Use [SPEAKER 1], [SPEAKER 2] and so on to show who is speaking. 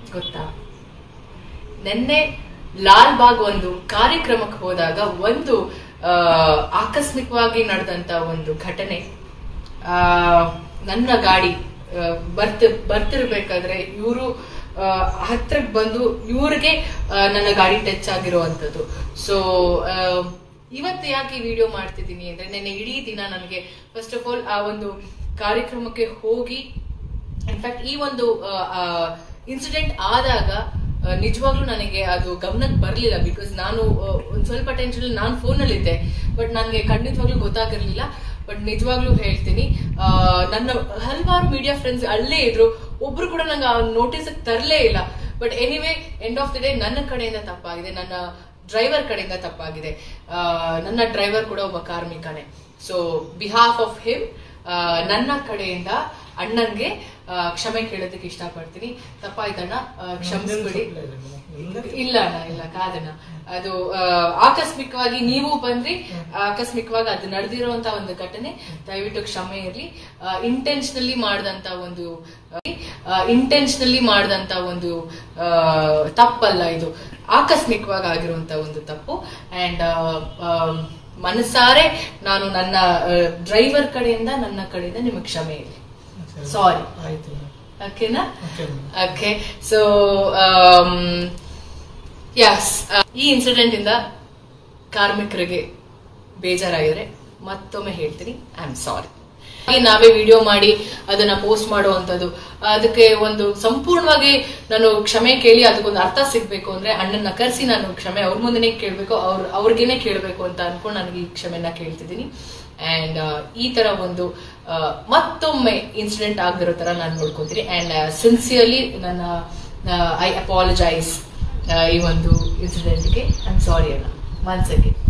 [SPEAKER 1] ಗೊತ್ತಾ ನಿನ್ನೆ ಲಾಲ್ ಬಾಗ್ ಒಂದು ಕಾರ್ಯಕ್ರಮಕ್ಕೆ ಹೋದಾಗ ಒಂದು ಆ, ಆಕಸ್ಮಿಕವಾಗಿ ನಡೆದಂತ ಒಂದು ಘಟನೆ ಆ, ನನ್ನ ಗಾಡಿ ಆ, ಬರ್ತ ಬರ್ತಿರ್ಬೇಕಾದ್ರೆ ಇವರು ಹತ್ರಕ್ಕೆ ಬಂದು ಇವ್ರಿಗೆ ಆ, ನನ್ನ ಗಾಡಿ ಟಚ್ ಆಗಿರುವಂತದ್ದು ಸೊ ಇವತ್ತು ಯಾಕೆ ಈ ವಿಡಿಯೋ ಮಾಡ್ತಿದ್ದೀನಿ ಅಂದ್ರೆ ನೆನ್ನೆ ಇಡೀ ದಿನ ನನಗೆ ಫಸ್ಟ್ ಆಫ್ ಆಲ್ ಆ ಒಂದು ಕಾರ್ಯಕ್ರಮಕ್ಕೆ ಹೋಗಿ ಇನ್ಫ್ಯಾಕ್ಟ್ ಈ ಒಂದು ಇನ್ಸಿಡೆಂಟ್ ಆದಾಗ ಆ, ನಿಜವಾಗ್ಲೂ ನನಗೆ ಅದು ಗಮನಕ್ಕೆ ಬರಲಿಲ್ಲ ಬಿಕಾಸ್ ನಾನು ಆ, ಒಂದ್ ಸ್ವಲ್ಪ ಟೆನ್ಷನ್ ನಾನು ಫೋನಲ್ಲಿದ್ದೆ ಬಟ್ ನನಗೆ ಖಂಡಿತವಾಗ್ಲೂ ಗೊತ್ತಾಗಿರ್ಲಿಲ್ಲ ಬಟ್ ನಿಜವಾಗ್ಲೂ ಹೇಳ್ತೀನಿ ಆ, ನನ್ನ ಹಲವಾರು ಮೀಡಿಯಾ ಫ್ರೆಂಡ್ಸ್ ಅಲ್ಲೇ ಇದ್ರು ಒಬ್ರು ಕೂಡ ನಂಗೆ ಆ ನೋಟಿಸ್ ತರಲೇ ಇಲ್ಲ but anyway end of the day ನನ್ನ ಕಡೆಯಿಂದ ತಪ್ಪಾಗಿದೆ ನನ್ನ ಡ್ರೈವರ್ ಕಡೆಯಿಂದ ತಪ್ಪಾಗಿದೆ ಆ, ನನ್ನ ಡ್ರೈವರ್ ಕೂಡ ಒಬ್ಬ ಕಾರ್ಮಿಕನೇ ಸೊ ಬಿಹಾಫ್ ಆಫ್ ಹಿಮ್ ನನ್ನ ಕಡೆಯಿಂದ ಅಣ್ಣನ್ಗೆ ಆ, ಕ್ಷಮೆ ಕೇಳೋದಕ್ಕೆ ಇಷ್ಟಪಡ್ತೀನಿ ತಪ್ಪಾಯ್ತಣ್ಣ ಆ, ಕ್ಷಮಿಸ್ಬಿಡಿ ಇಲ್ಲ ಅಣ್ಣ ಇಲ್ಲ ಕಾದಣ್ಣ ಅದು ಆ, ಆಕಸ್ಮಿಕವಾಗಿ ನೀವು ಬಂದ್ರಿ ಆಕಸ್ಮಿಕವಾಗಿ ಅದು ನಡೆದಿರುವಂತ ಒಂದು ಘಟನೆ ದಯವಿಟ್ಟು ಕ್ಷಮೆ ಇರ್ಲಿ ಇಂಟೆನ್ಷನಲಿ ಮಾಡಿದಂತ ಒಂದು ಇಂಟೆನ್ಷನಲಿ ಮಾಡಿದಂತ ಒಂದು ಆ, ತಪ್ಪಲ್ಲ ಇದು ಆಕಸ್ಮಿಕವಾಗಿ ಆಗಿರುವಂತ ಒಂದು ತಪ್ಪು ಅಂಡ್ ಮನಸಾರೆ ನಾನು ನನ್ನ ಡ್ರೈವರ್ ಕಡೆಯಿಂದ ನನ್ನ ಕಡೆಯಿಂದ ನಿಮಗೆ ಕ್ಷಮೆ ಇರಲಿ ಸಾರಿ
[SPEAKER 2] ಆಯ್ತು
[SPEAKER 1] ಓಕೆನಾ
[SPEAKER 2] ಓಕೆ
[SPEAKER 1] ಓಕೆ ಸೊ ಯಸ್ ಈ ಇನ್ಸಿಡೆಂಟ್ ಇಂದ ಕಾರ್ಮಿಕರಿಗೆ ಬೇಜಾರಾಗಿದ್ರೆ ಮತ್ತೊಮ್ಮೆ ಹೇಳ್ತೀನಿ ಐ ಆಮ್ ಸಾರಿ ನಾವೇ ವಿಡಿಯೋ ಮಾಡಿ ಅದನ್ನ ಪೋಸ್ಟ್ ಮಾಡುವಂತದ್ದು ಅದಕ್ಕೆ ಒಂದು ಸಂಪೂರ್ಣವಾಗಿ ನಾನು ಕ್ಷಮೆ ಕೇಳಿ ಅದಕ್ಕೊಂದು ಅರ್ಥ ಸಿಗ್ಬೇಕು ಅಂದ್ರೆ ಅಣ್ಣನ ಕರೆಸಿ ನಾನು ಕ್ಷಮೆ ಅವ್ರ ಮುಂದೆನೆ ಕೇಳ್ಬೇಕು ಅವ್ರ ಅವ್ರಿಗೇನೆ ಕೇಳ್ಬೇಕು ಅಂತ ಅನ್ಕೊಂಡು ನನಗೆ ಈ ಕ್ಷಮೆನ ಕೇಳ್ತಿದ್ದೀನಿ ಅಂಡ್ ಈ ತರ ಒಂದು ಆ, ಮತ್ತೊಮ್ಮೆ ಇನ್ಸಿಡೆಂಟ್ ಆಗದಿರೋ ತರ ನಾನು ನೋಡ್ಕೊಂತೀನಿ ಅಂಡ್ ಸಿನ್ಸಿಯರ್ಲಿ ನನ್ನ ಐ ಅಪಾಲಜೈಸ್ ಈ ಒಂದು ಇನ್ಸಿಡೆಂಟ್ಗೆ ಐ ಆಮ್ ಸಾರಿ ಅಣ್ಣ ಒನ್ಸ್ ಅಗೇನ್